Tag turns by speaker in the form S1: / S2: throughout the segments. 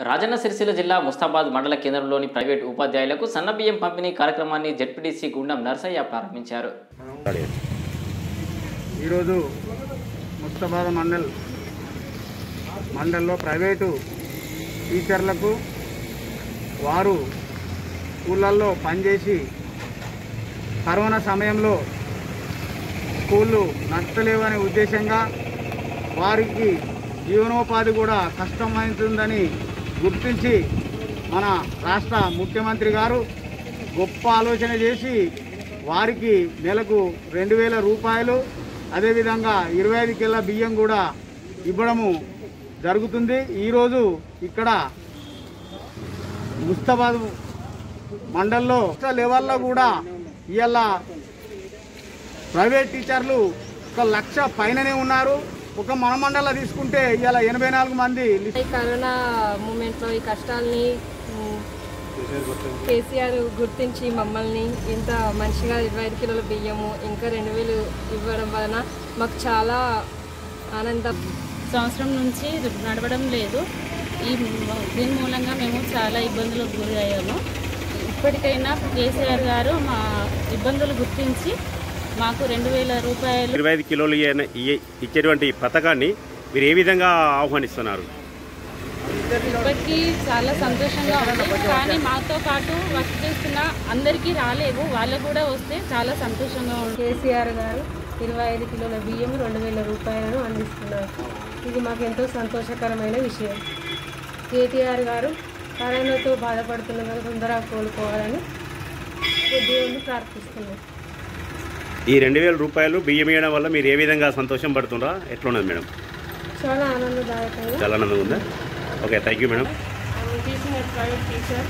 S1: రాజన్న సిరిసిల్ల జిల్లా ముస్తాబాద్ మండల కేంద్రంలోని ప్రైవేట్ ఉపాధ్యాయులకు సన్నబియ్యం పంపిణీ కార్యక్రమాన్ని జెడ్పీటీసీ గుండం నర్సయ్య ప్రారంభించారు
S2: ఈరోజు ముస్తాబాద్ మండల్ మండల్లో ప్రైవేటు టీచర్లకు వారు స్కూళ్ళల్లో పనిచేసి కరోనా సమయంలో స్కూళ్ళు నచ్చలేవనే ఉద్దేశంగా వారికి జీవనోపాధి కూడా కష్టమవుతుందని గుర్తించి మన రాష్ట్ర ముఖ్యమంత్రి గారు గొప్ప ఆలోచన చేసి వారికి నెలకు రెండు వేల రూపాయలు అదేవిధంగా ఇరవై ఐదు కిలో బియ్యం కూడా ఇవ్వడము జరుగుతుంది ఈరోజు ఇక్కడ ముస్తాబాద్ మండల్లో లెవెల్లో కూడా ఇవాళ ప్రైవేట్ టీచర్లు ఒక లక్ష పైననే ఉన్నారు ఒక మన మండలం తీసుకుంటే ఇవాళ ఎనభై నాలుగు మంది
S3: ఈ కరోనా మూమెంట్లో ఈ కష్టాల్ని మ్, కేసీఆర్ గుర్తించి మమ్మల్ని ఇంత మంచిగా ఇరవై ఐదు కిలోల బియ్యము ఇంకా రెండు వేలు ఇవ్వడం వలన మాకు చాలా ఆనందం
S4: సంవత్సరం నుంచి నడవడం లేదు ఈ దీని మూలంగా మేము చాలా ఇబ్బందులకు గురి అయ్యాము ఇప్పటికైనా కేసీఆర్ గారు మా ఇబ్బందులు గుర్తించి మాకు రెండు వేల రూపాయలు
S5: ఇరవై ఐదు కిలోలు ఇయ్య- ఇయ్య- ఇచ్చేటువంటి పథకాన్ని మీరు ఏ విధంగా ఆహ్వానిస్తున్నారు
S4: ఇప్పటికీ చాలా సంతోషంగా ఉంది కానీ మాతో పాటు వర్క్ చేస్తున్న అందరికీ రాలేవు వాళ్ళకు కూడా వస్తే చాలా సంతోషంగా ఉంది
S3: కేసీఆర్ గారు ఇరవై ఐదు కిలోల బియ్యం రెండు వేల రూపాయలను అందిస్తున్నారు ఇది మాకు ఎంతో సంతోషకరమైన విషయం కేటీఆర్ గారు కరోనాతో బాధపడుతున్న వారు తొందరగా కోలుకోవాలని దేవుణ్ణి ప్రార్థిస్తున్నాం
S5: ఈ రెండు వేల రూపాయలు బియ్యం ఇవ్వడం వల్ల మీరు ఏ విధంగా సంతోషం పడుతుండ్రా ఎట్లున్నది మేడం
S3: చాలా ఆనందదాయకంగా
S5: చాలా ఆనందంగా ఉందా okay thank you madam
S3: I'm teaching at private teacher.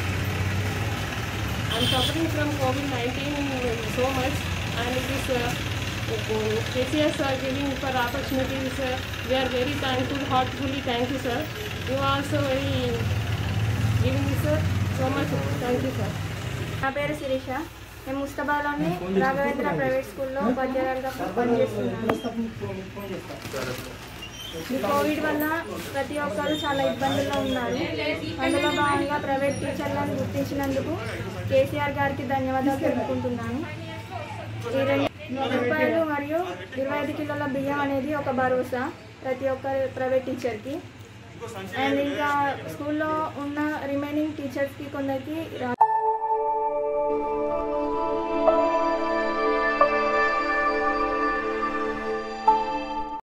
S3: I'm suffering from COVID-19 so much and it is uh, KCS are giving for opportunities. Uh, we are very thankful, heartfully thank you sir. You are also very giving me sir so much thank you sir.
S6: నా పేరు శిరీష నేను ముస్తాబాద్లోని Raghavendra private స్కూల్లో ఉపాధ్యాయులుగా పనిచేస్తున్నాను ఈ Covid వల్ల ప్రతి ఒక్కరు చాలా ఇబ్బందుల్లో ఉన్నారు అందులో భాగంగా ప్రైవేట్ టీచర్లను గుర్తించినందుకు కేసీఆర్ గారికి ధన్యవాదాలు తెలుపుకుంటున్నాను ఈ రెండు రూపాయలు మరియు ఇరవై ఐదు కిలోల బియ్యం అనేది ఒక భరోసా ప్రతి ఒక్క ప్రైవేట్ టీచర్కి అండ్ ఇంకా స్కూల్లో ఉన్న రిమైనింగ్ టీచర్స్కి కొందరికి రా-